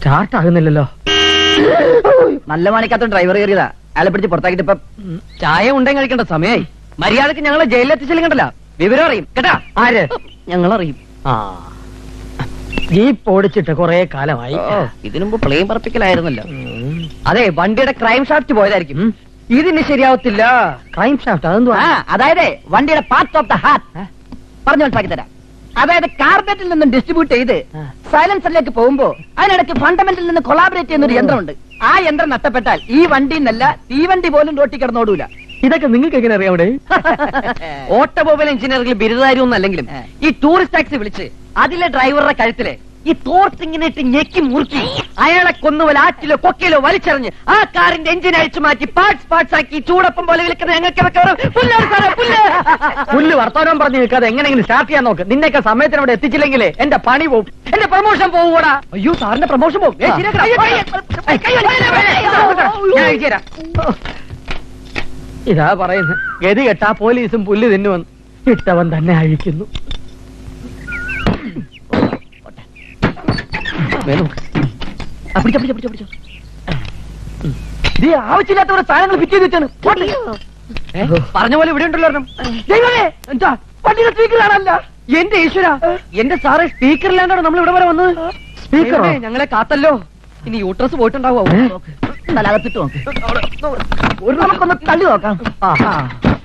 Start ആകുന്നില്ലല്ലോ നല്ല മാണിക്കാത്ത driver കയറിയതാ അയാളെ പിടിച്ച് പുറത്താക്കിട്ട് ഇപ്പൊ ചായ ഉണ്ടെങ്കിൽ കഴിക്കേണ്ട സമയമായി മര്യാദക്ക് ഞങ്ങളെ ജയിലിൽ എത്തിച്ചില്ലെങ്കിൽ കണ്ടല്ല വിവരം അറിയും കേട്ടാ ആര് ഞങ്ങൾ അറിയും ആ ജീപ്പ് ഓടിച്ചിട്ട് കുറെ കാലമായി ഓ ഇതിനു മുമ്പ് പ്ലെയിൻ പറപ്പിക്കലായിരുന്നല്ലോ ഉം. അതെ വണ്ടിയുടെ ക്രൈം ഷാഫ്റ്റ് പോയതായിരിക്കും ഇതിന് ശരിയാവത്തില്ല ക്രൈം ഷാഫ്റ്റ് അതെന്തുവാ ആ അതായത് വണ്ടിയുടെ പാർട്ട് ഓഫ് ദ ഹാർട്ട് പറഞ്ഞു മനസ്സിലാക്കി തരാം അതായത് കാർബറ്റിൽ നിന്നും ഡിസ്ട്രിബ്യൂട്ട് ചെയ്ത് ആ. സൈലൻസറിലേക്ക് പോകുമ്പോ അതിനിടയ്ക്ക് ഫണ്ടമെന്റിൽ നിന്ന് കൊളാബറേറ്റ് ചെയ്യുന്ന ഒരു യന്ത്രമുണ്ട് ആ യന്ത്രം നഷ്ടപ്പെട്ടാൽ ഈ വണ്ടി എന്നല്ല തീവണ്ടി പോലും റോട്ടി കിടന്നോടൂല ഇതൊക്കെ നിങ്ങൾക്ക് എങ്ങനെ അറിയാം അവിടെ ഓട്ടോമൊബൈൽ എഞ്ചിനീയറിംഗിൽ ബിരുദധാരിയൊന്നും അല്ലെങ്കിലും ഈ ടൂറിസ്റ്റ് ടാക്സി വിളിച്ച് അതിലെ ഡ്രൈവറുടെ കഴുത്തില് ഈ തോർത്ത് ഇങ്ങനെ ഇട്ട് ഞെക്കി മുറുക്കി അയാളെ കൊന്നുപോലെ ആറ്റിലോ കൊക്കയിലോ വലിച്ചെറിഞ്ഞ് ആ കാറിന്റെ എഞ്ചിൻ അഴിച്ചു മാറ്റി പാർട്സ് പാർട്സ് ആക്കി ചൂടപ്പം പോലെ വിളിക്കുന്ന ഞങ്ങൾക്ക് ഇതൊക്കെ വെറും പുല്ലാണ് സാറേ, പുല്ല്. പുല്ല് വർത്തമാനം പറഞ്ഞു നിൽക്കാതെ എങ്ങനെയെങ്കിലും സ്റ്റാർട്ട് ചെയ്യാൻ നോക്ക് നിന്നെയൊക്കെ സമയത്തിന് അവിടെ എത്തിച്ചില്ലെങ്കിലേ എന്റെ പണി പോകും എന്റെ പ്രൊമോഷൻ പോകൂടാ അയ്യോ സാറിന്റെ പ്രൊമോഷൻ പോകും ഏ, ശരിയാക്കടാ. ഏയ്, കൈ വലി, കൈ വലി. ഞാൻ അയച്ചു തരാം. ഇതാ പറയുന്നത് ഗതി കെട്ടാ പോലീസും പുല്ല് തിന്നുവന്ന് ഇട്ടവൻ തന്നെ അഴിക്കുന്നു വേണു. ആ, പിടിച്ചോ, പിടിച്ചോ, പിടിച്ചോ, പിടിച്ചോ. ദേ, ആവശ്യമില്ലാത്ത ഒരു സാധനങ്ങൾ ഫിറ്റ് ചെയ്ത് വെച്ചാണ് പോട്ടെ. ഏ, പറഞ്ഞ പോലെ ഇവിടെ ഉണ്ടല്ലോ ഒരെണ്ണം. ദൈവമേ, എന്താ വണ്ടിയുടെ സ്പീക്കർ കാണാനല്ല എന്റെ ഈശ്വര എന്റെ സാറ് സ്പീക്കറിലാണ്ടാണ് നമ്മൾ ഇവിടെ വരെ വന്നത് സ്പീക്കറോ? ദൈവമേ, ഞങ്ങളെ കാത്തല്ലോ ഇനി യൂട്രസ് പോയിട്ടുണ്ടാവോ ഏ? തലകത്തിട്ട് നോക്ക് ഒരു നമുക്കൊന്ന് തള്ളി നോക്കാം ആഹാ.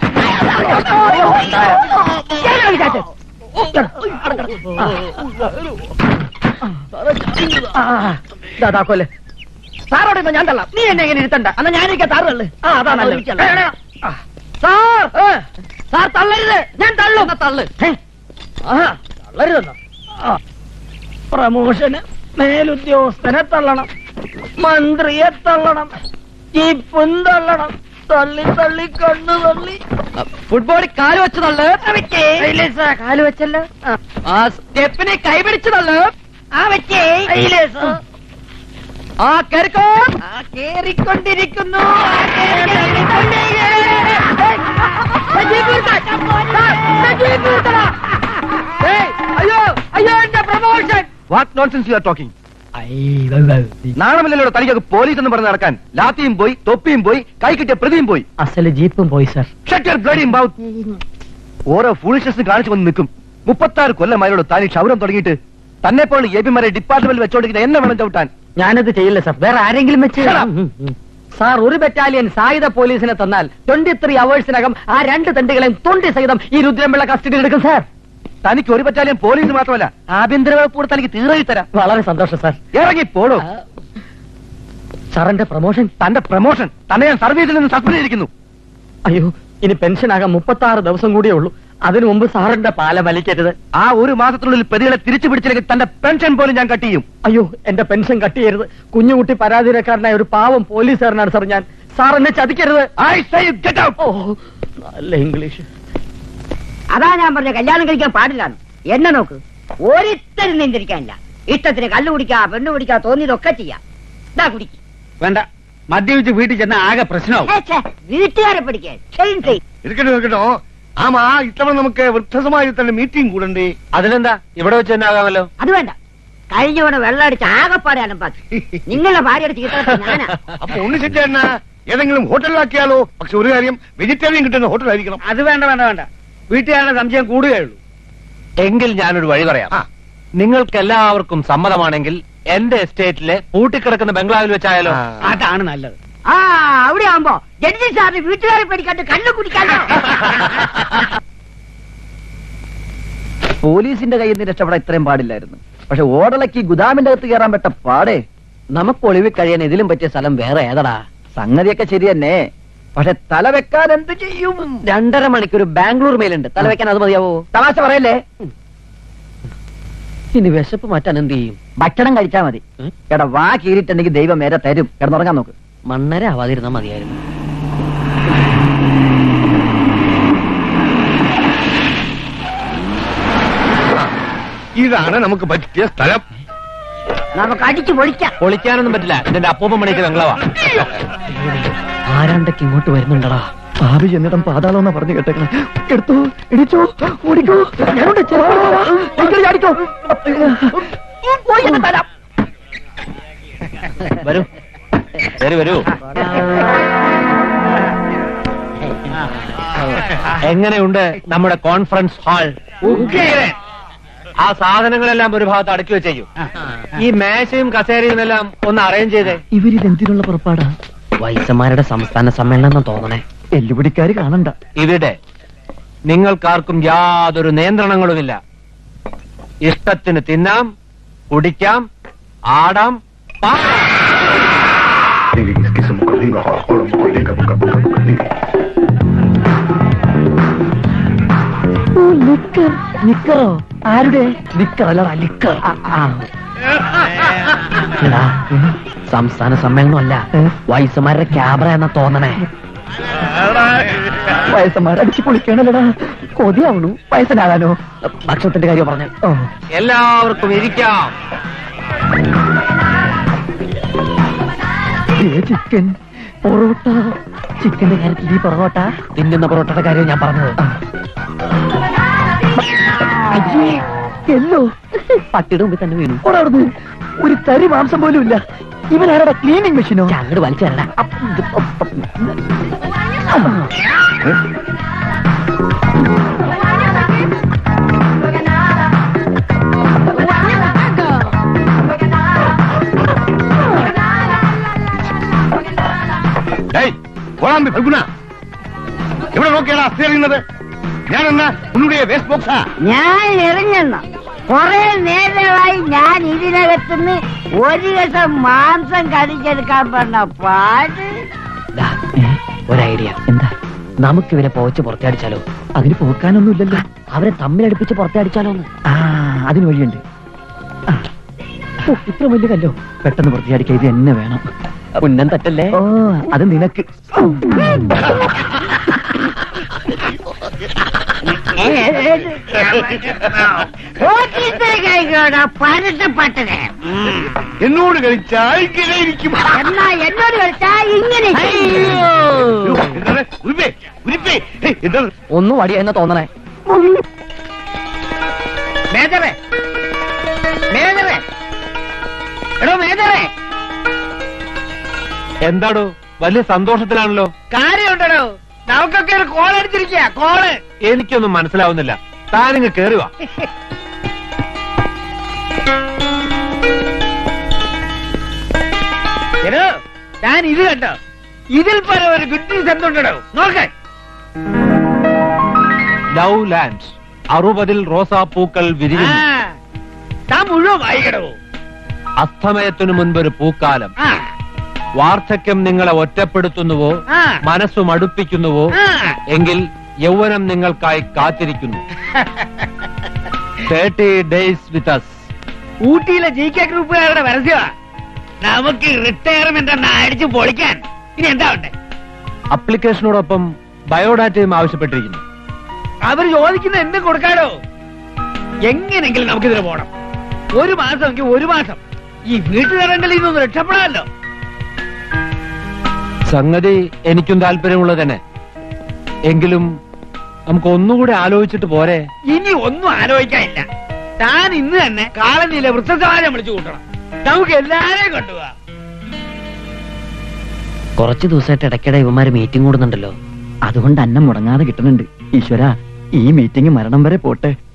ആ, ദാ, ദാ, കൊല്ല്. സാറോട് ഇരുന്നോ, ഞാൻ തള്ളാം നീ എന്നെ എങ്ങനെ ഇരുത്തണ്ട എന്നാ ഞാനിരിക്കാം സാറ് തള്ളു ആ, അതാ നല്ലത്. ആ. സാർ ഏ, സാർ തള്ളരുത് ഞാൻ തള്ളും എന്നാ തള്ളു ഹേ. ആഹാ, തള്ളരുതെന്നോ? ആ. പ്രമോഷന് മേലുദ്യോഗസ്ഥനെ തള്ളണം മന്ത്രിയെ തള്ളണം ജീപ്പും തള്ളണം തള്ളി തള്ളി കണ്ണു തള്ളി ഫുട്ബോളിൽ കാല് വെച്ച് തള്ളു ഐലേസാ, കാല് വെച്ചല്ലോ ആ. ആ സ്റ്റെപ്പിനെ കൈപിടിച്ച് തള്ളു ആ വെച്ചേ ഐലേസാ. ആ കരുക്കോ ആ കേറിക്കൊണ്ടിരിക്കുന്നു ആ അയ്യോ അയ്യോ എന്റെ promotion what nonsense you are talking I, wow, wow. നാണമില്ലല്ലോ തനിക്കൊക്കെ പോലീസ് എന്ന് പറഞ്ഞ് നടക്കാൻ ലാത്തിയും പോയി തൊപ്പിയും പോയി കൈ കിട്ടിയ പ്രതിയും പോയി അസല് ജീപ്പും പോയി sir shut your bloody mouth ഓരോ ഫൂളിഷ്നസ് കാണിച്ചു വന്ന് നിൽക്കും മുപ്പത്താറ് കൊല്ലമായോട് താൻ ഈ ക്ഷൗരം തുടങ്ങിയിട്ട് തന്നെ പോലെ എബിമാരെ ഡിപ്പാർട്ട്മെന്റിൽ വെച്ചോണ്ടിരിക്കുന്ന എന്നെ വേണം ചവിട്ടാൻ ഞാനത് ചെയ്യില്ല സർ വേറെ ആരെങ്കിലും വെച്ച് Shut up. ഉം, ഉം. സാർ ഒരു ബറ്റാലിയൻ സായുധ പോലീസിനെ തന്നാൽ ട്വന്റി ത്രീ അവേഴ്സിനകം ആ രണ്ട് തണ്ടുകളെയും തൊണ്ടി സഹിതം ഈ രുദ്രംപിള്ള കസ്റ്റഡിയിൽ എടുക്കും സാർ തനിക്ക് ഒരു ബറ്റാലിയൻ പോലീസ് മാത്രമല്ല ആഭ്യന്തര വകുപ്പ് കൂടെ തനിക്ക് തീറയി തരാം വളരെ സന്തോഷം സാർ ഇറങ്ങി പോടോ സാറിന്റെ പ്രൊമോഷൻ തന്റെ പ്രൊമോഷൻ തന്നെ ഞാൻ സർവീസിൽ നിന്ന് സസ്പെൻഡ് ചെയ്തിരിക്കുന്നു അയ്യോ ഇനി പെൻഷൻ ആകാൻ മുപ്പത്തി ആറ് ദിവസം കൂടിയേ ഉള്ളൂ അതിനു മുമ്പ് സാറിന്റെ പാല വലിക്കരുത് ആ ഒരു മാസത്തിനുള്ളിൽ പ്രതികളെ തിരിച്ചു പിടിച്ചില്ലെങ്കിൽ തന്റെ പെൻഷൻ പോലും ഞാൻ കട്ട് ചെയ്യും അയ്യോ എന്റെ പെൻഷൻ കട്ട് ചെയ്യരുത് കുഞ്ഞുകുട്ടി പരാതിരക്കാരനായ ഒരു പാവം പോലീസുകാരനാണ് സാർ ഞാൻ സാർ എന്നെ ചതിക്കരുത് I say you get out oh നല്ല ഇംഗ്ലീഷ് അതാ ഞാൻ പറഞ്ഞ കല്യാണം കഴിക്കാൻ പാടില്ലാന്ന് എന്നെ നോക്ക് ഒരിത്തരും നിന്തിരിക്കാനില്ല ഇഷ്ടത്തിന് കള്ളു കുടിക്കാ പെണ്ണു കുടിക്കാ തോന്നിയതൊക്കെ ചെയ്യാം ഇതാ കുടിക്ക് വേണ്ട മദ്യപിച്ച് വീട്ടിൽ ചെന്ന ആകെ പ്രശ്നമാവും ഛേ, ഛേ, വീട്ടുകാരെ പഠിക്കാൻ ഷെയിം ചെയ് ഇരിക്കട്ടെ ഇരിക്കട്ടോ ആമാ ഇത്തവണ നമുക്ക് വൃദ്ധസമാജത്തിൽ തന്നെ മീറ്റിംഗ് കൂടണ്ടേ അതിനെന്താ ഇവിടെ വെച്ച് തന്നെ ആകാമല്ലോ അത് വേണ്ട കഴിഞ്ഞ തവണ വെള്ളം അടിച്ച് ആകപ്പാടെ അലമ്പാക്കി നിങ്ങളുടെ ഭാര്യയുടെ ചീത്ത ഞാനാ അപ്പൊ ഉണ്ണിശെറ്റേണ്ണ ഏതെങ്കിലും ഹോട്ടലിലാക്കിയാലോ പക്ഷെ ഒരു കാര്യം വെജിറ്റേറിയൻ കിട്ടുന്ന ഹോട്ടലായിരിക്കണം അത് വേണ്ട വേണ്ട വേണ്ട വീട്ടുകാരുടെ സംശയം കൂടുകയുള്ളൂ എങ്കിൽ ഞാനൊരു വഴി പറയാം ആ. നിങ്ങൾക്ക് എല്ലാവർക്കും സമ്മതമാണെങ്കിൽ എന്റെ എസ്റ്റേറ്റിലെ പൂട്ടിക്കിടക്കുന്ന ബംഗ്ലാവിൽ വെച്ചായാലോ ആ. അതാണ് നല്ലത് ആ അവിടെ ആവുമ്പോ ജഡ്ജി സാറിന് വീട്ടുകാരെ പഠിക്കാണ്ട് കള്ളു കുടിക്കാലോ പോലീസിന്റെ കയ്യിൽ നിന്ന് രക്ഷപ്പെടാൻ ഇത്രയും പാടില്ലായിരുന്നു പക്ഷെ ഓടലക്ക് ഈ ഗുദാമിന്റെ അകത്ത് കയറാൻ പറ്റ പാടേ നമുക്ക് ഒളിവിൽ കഴിയാൻ ഇതിലും പറ്റിയ സ്ഥലം വേറെ ഏതടാ സംഗതിയൊക്കെ ശരി തന്നെ പക്ഷെ തല വെക്കാൻ എന്ത് ചെയ്യും രണ്ടര മണിക്കൂർ ബാംഗ്ലൂർ മേലുണ്ട് തല വെക്കാൻ അത് മതിയാവോ തമാശ പറയല്ലേ ഇനി വിശപ്പ് മാറ്റാൻ എന്ത് ചെയ്യും ഭക്ഷണം കഴിച്ചാ മതി എടാ വാ കീറിയിട്ടുണ്ടെങ്കിൽ ദൈവം നേരെ തരും കിടന്നുറങ്ങാൻ നോക്ക് മണ്ണര ആവാതിരുന്നാ മതിയായിരുന്നു ഇതാണ് നമുക്ക് പറ്റിയ സ്ഥലം നമുക്ക് അടിച്ചു പൊളിക്കാം പൊളിക്കാനൊന്നും പറ്റില്ല ഇതിന്റെ അപ്പൂപ്പൻ മണിക്ക് ബംഗ്ലാവാ ആരാണ്ടൊക്കെ ഇങ്ങോട്ട് വരുന്നുണ്ടടാ ഭാവി എന്നിടം പാതാളം എന്നാ പറഞ്ഞു കേട്ടേക്കണേ എടുത്തോ ഇടിച്ചോ ഓടിക്കോ ഞാനുണ്ട് ചെറുപ്പം ചാടിക്കോ പോയി എന്നെ തരാം വരൂ വരൂ വരൂ എങ്ങനെയുണ്ട് നമ്മുടെ കോൺഫറൻസ് ഹാൾ ഉഗ്രൻ. ആ സാധനങ്ങളെല്ലാം ഒരു ഭാഗത്ത് അടുക്കി വെച്ചേക്കൂ ഈ മേശയും കസേരയും എല്ലാം ഒന്ന് അറേഞ്ച് ചെയ്തേ ഇവരിതെന്തിനുള്ള പുറപ്പാടാ വൈസന്മാരുടെ സംസ്ഥാന സമ്മേളനം എന്നാ തോന്നണേ എല്ലുപിടിക്കാര് കാണണ്ട ഇവിടെ നിങ്ങൾക്കാർക്കും യാതൊരു നിയന്ത്രണങ്ങളുമില്ല ഇഷ്ടത്തിന് തിന്നാം കുടിക്കാം ആടാം പാടാം നിക്കർ നിക്കറോ ആരുടെ നിക്കർ അല്ലടാ ലിക്കർ എടാ, സംസ്ഥാന സമ്മേളനം അല്ല വൈസന്മാരുടെ ക്യാമറ എന്നാ തോന്നണേ വയസ്സന്മാരെ അടിച്ചു പൊളിക്കണല്ലടാ കൊതിയാവണു വയസ്സനാകാനോ ഭക്ഷണത്തിന്റെ കാര്യം പറഞ്ഞു ഓ എല്ലാവർക്കും ഇരിക്കാം ദേ ചിക്കൻ പൊറോട്ട ചിക്കന്റെ കാര്യത്തിൽ ഈ പൊറോട്ട തിന്നുന്ന പൊറോട്ടയുടെ കാര്യം ഞാൻ പറഞ്ഞത് അയ്യേ എല്ലോ പട്ടിയുടെ മുമ്പിൽ തന്നെ വീണു ഓടാ അവിടുന്ന് ഒരു തരി മാംസം പോലും ഇല്ല ഇവനാരടാ ക്ലീനിങ് മെഷീനോ അങ്ങോട്ട് വലിച്ചേരടാ ഡേയ്, കോളാമ്പി ഫൽഗുന എവിടെ നോക്കിയാണ് അസ്ഥി എറിയുന്നത് ഞാൻ എന്നാ ഉன்னுடைய വേസ്റ്റ് ബോക്സാ ഞാൻ എറിഞ്ഞെന്ന കൊറേ നേരമായി ഞാൻ ഇതിനകത്തുനിന്ന് ഒരു കഷം മാംസം കടിച്ചെടുക്കാൻ പറഞ്ഞ പാട് ദാ, ഒരു ഐഡിയ എന്താ നമുക്ക് ഇവരെ പോവച്ച് പുറത്തടിച്ചാലോ അതിന് പോക്കാനൊന്നും ഇല്ലല്ലോ അവരെ തമ്മിലടുപ്പിച്ച് പുറത്തടിച്ചാലോ ആ അതിന് വഴിയുണ്ട് ആ. ഓ, ഇത്ര വലിയ കല്ലോ പെട്ടെന്ന് വൃത്തിയാടിക്കാൻ ഇത് എന്നെ വേണം ഉന്നം തട്ടല്ലേ ഓ അത് നിനക്ക് കഴിക്കോടാ പരട്ടപ്പെട്ടത് എന്നോട് കളിച്ചാൽ ഇങ്ങനെ ഇരിക്കും എന്നാ എന്നോട് കളിച്ചാ ഇങ്ങനെ ചെയ്യും. എന്താണ് ഉരിപ്പേ ഉരിപ്പേ ഹേയ്, എന്താണ് ഒന്നും വടിയെന്ന് തോന്നണേ മേജറേ മേജറേ എടോ മേജറേ എന്താടോ വലിയ സന്തോഷത്തിലാണല്ലോ കാര്യമുണ്ടോ നമുക്കൊക്കെ ഒരു കോൾ അടിച്ചിരിക്കുക കോള് എനിക്കൊന്നും മനസ്സിലാവുന്നില്ല താനിങ്ങ് കേറി വാ എടോ ഞാൻ ഇത് കണ്ടോ ഇതിൽ പരം ഒരു ഗുഡ് ന്യൂസ് എന്തുണ്ടോ നോക്ക് ലവ് ലാൻഡ് അറുപതിൽ റോസാപ്പൂക്കൾ ആ, വിരിഞ്ഞു താൻ മുഴുവൻ വായിക്കടോ അസ്തമയത്തിനു മുൻപൊരു പൂക്കാലം ആ വാർദ്ധക്യം നിങ്ങളെ ഒറ്റപ്പെടുത്തുന്നുവോ ആ. മനസ്സു മടുപ്പിക്കുന്നുവോ ആ. എങ്കിൽ യൗവനം നിങ്ങൾക്കായി കാത്തിരിക്കുന്നു തേർട്ടി ഡേയ്സ് വിത്ത് അസ് ഊട്ടിയിലെ ജി കെ ഗ്രൂപ്പുകാരുടെ പരസ്യമാ നമുക്ക് റിട്ടയർമെന്റ് എന്ന അടിച്ച് പൊളിക്കാൻ ഇനി എന്താ ഉണ്ട് അപ്ലിക്കേഷനോടൊപ്പം ബയോഡാറ്റയും ആവശ്യപ്പെട്ടിരിക്കുന്നു അവർ ചോദിക്കുന്ന എന്തും കൊടുക്കാടോ എങ്ങനെങ്കിലും നമുക്കിതിന് പോണം ഒരു മാസമെങ്കിൽ ഒരു മാസം ഈ വീട്ടുകാരങ്ങളിൽ നിന്നൊന്ന് രക്ഷപ്പെടാമല്ലോ സംഗതി എനിക്കും താല്പര്യമുള്ളത് തന്നെ എങ്കിലും നമുക്ക് ഒന്നുകൂടെ ആലോചിച്ചിട്ട് പോരെ ഇനി ഒന്നും ആലോചിക്കാനില്ല താൻ ഇന്ന് തന്നെ കാളനിയിലെ വൃദ്ധസമാജം വിളിച്ചു കൂട്ടണം നമുക്ക് എല്ലാരെയും കൊണ്ടുപോവാ കുറച്ച് ദിവസമായിട്ട് ഇടയ്ക്കിടെ ഇവന്മാര് മീറ്റിംഗ് കൂടുന്നുണ്ടല്ലോ അതുകൊണ്ട് അന്നം മുടങ്ങാതെ കിട്ടുന്നുണ്ട് ഈശ്വര ഈ മീറ്റിംഗ് മരണം വരെ പോട്ടെ